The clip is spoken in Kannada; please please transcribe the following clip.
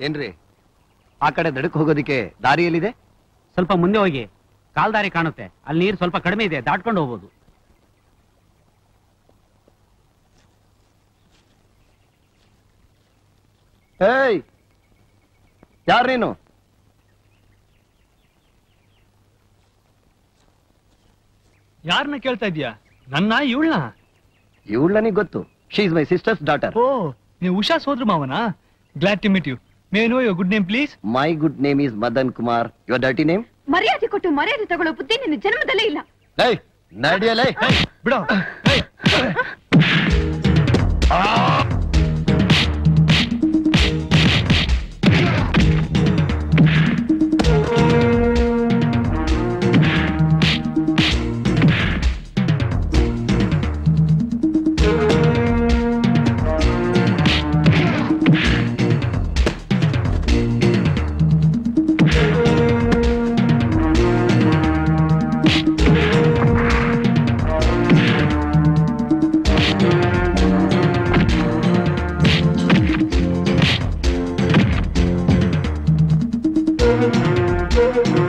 ಏನ್ರಿ ಆ ಕಡೆ ದಡಕ್ ಹೋಗೋದಿಕ್ಕೆ ದಾರಿ ಎಲ್ಲಿದೆ ಸ್ವಲ್ಪ ಮುಂದೆ ಹೋಗಿ ಕಾಲ್ದಾರಿ ಕಾಣುತ್ತೆ ಅಲ್ಲಿ ನೀರು ಸ್ವಲ್ಪ ಕಡಿಮೆ ಇದೆ ದಾಟ್ಕೊಂಡು ಹೋಗ್ಬೋದು ಏಯ್ ಯಾರ್ ನೀನು ಯಾರನ್ನ ಕೇಳ್ತಾ ಇದೀಯಾ ನನ್ನ ಇವಳನ್ನ ಇವಳು ನನಗೆ ಗೊತ್ತು she is my sister's daughter ಓ ನೀವು ಉಷಾ ಸೋದ್ರ ಮಾವನ glad to meet you may know your good name please my good name is Madan Kumar your dirty name ಮರ್ಯಾದೆ ಕೊಟ್ಟು ಮರ್ಯಾದೆ ತಗೊಳ್ಳೋ ಬುದ್ಧಿ ನಿನ್ನ ಜನ್ಮದಲ್ಲೇ ಇಲ್ಲ ಏಯ್ ನಡಿಯಲೇ ಬಿಡೋ Thank you.